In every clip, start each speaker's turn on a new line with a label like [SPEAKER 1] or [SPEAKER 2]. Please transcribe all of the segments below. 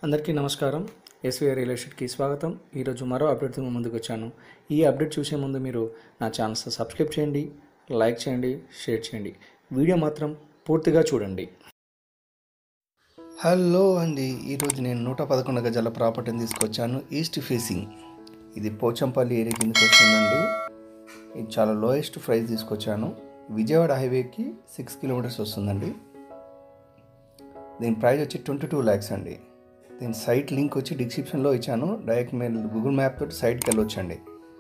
[SPEAKER 1] అందరికీ నమస్కారం SVR real ఎస్టేట్కి స్వాగతం ఈరోజు మరో అప్డేట్తో మీ ముందుకు వచ్చాను ఈ అప్డేట్ చూసే ముందు మీరు నా ఛానల్స్ సబ్స్క్రైబ్ చేయండి లైక్ చేయండి షేర్ చేయండి వీడియో మాత్రం పూర్తిగా చూడండి
[SPEAKER 2] హలో అండి ఈరోజు నేను నూట పదకొండు గజాల ప్రాపర్టీని తీసుకొచ్చాను ఈస్ట్ ఫేసింగ్ ఇది పోచంపల్లి ఏరియా కిందకి వస్తుందండి ఇది చాలా లోయెస్ట్ ప్రైస్ తీసుకొచ్చాను విజయవాడ హైవేకి సిక్స్ కిలోమీటర్స్ వస్తుందండి దీని ప్రైస్ వచ్చి ట్వంటీ టూ ల్యాక్స్ అండి దీని సైట్ లింక్ వచ్చి డిస్క్రిప్షన్లో ఇచ్చాను డైరెక్ట్ మీరు గూగుల్ మ్యాప్ తోటి సైట్కి వెళ్ళొచ్చండి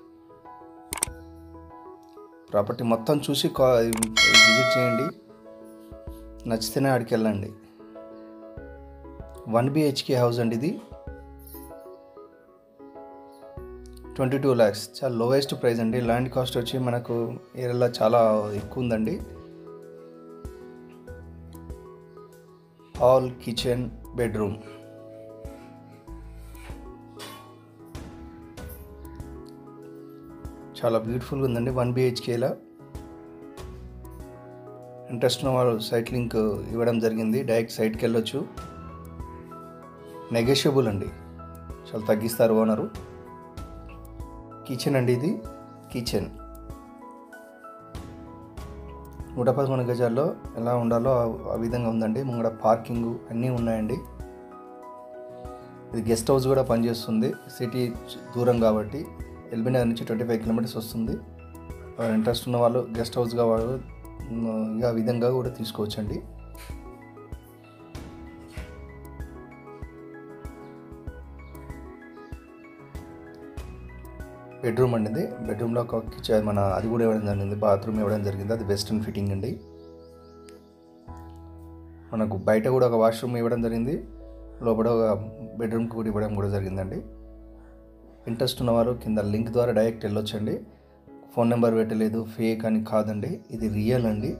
[SPEAKER 2] ప్రాపర్టీ మొత్తం చూసి కా విజిట్ చేయండి నచ్చితేనే ఆడికి వెళ్ళండి వన్ బిహెచ్కే హౌస్ అండి ఇది ట్వంటీ టూ ల్యాక్స్ చాలా లోయెస్ట్ ప్రైస్ అండి ల్యాండ్ కాస్ట్ వచ్చి మనకు ఏరియాలో చాలా ఎక్కువ ఉందండి హాల్ కిచెన్ బెడ్రూమ్ చాలా బ్యూటిఫుల్గా ఉందండి వన్ బిహెచ్కేలా ఇంట్రెస్ట్ ఉన్న వాళ్ళు సైట్ లింక్ ఇవ్వడం జరిగింది డైరెక్ట్ సైట్కి వెళ్ళొచ్చు నెగోషియబుల్ అండి చాలా తగ్గిస్తారు ఓనరు కిచెన్ అండి ఇది కిచెన్ నూట పదకొండు గజాల్లో ఎలా ఉండాలో ఆ- ఆ విధంగా ఉందండి ముంగడ పార్కింగ్ అన్నీ ఉన్నాయండి ఇది గెస్ట్ హౌస్ కూడా పనిచేస్తుంది సిటీ దూరం కాబట్టి ఎల్బీ నగర్ నుంచి ట్వంటీ ఫైవ్ కిలోమీటర్స్ వస్తుంది ఎవరు ఇంట్రెస్ట్ ఉన్న వాళ్ళు గెస్ట్ హౌస్గా వాళ్ళు ఉమ్, ఆ విధంగా కూడా తీసుకోవచ్చండి బెడ్రూమ్ అండి ఇది బెడ్రూమ్లో ఒక కిచెన్ మన అది కూడా ఇవ్వడం జరిగింది బాత్రూమ్ ఇవ్వడం జరిగింది అది వెస్ట్రన్ ఫిట్టింగ్ అండి మనకు బయట కూడా ఒక వాష్రూమ్ ఇవ్వడం జరిగింది లోపల ఒక బెడ్రూమ్ కూడా ఇవ్వడం కూడా జరిగిందండి ఇంట్రెస్ట్ ఉన్నవారు కింద లింక్ ద్వారా డైరెక్ట్ వెళ్ళొచ్చండి ఫోన్ నెంబర్ పెట్టలేదు ఫేక్ అని కాదండి ఇది రియల్ అండి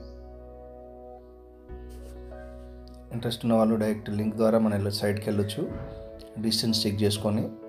[SPEAKER 2] ఇంట్రెస్ట్ ఉన్న వాళ్ళు డైరెక్ట్ లింక్ ద్వారా మన వెళ్ళి సైట్కి వెళ్ళొచ్చు డిస్టెన్స్ చెక్ చేసుకొని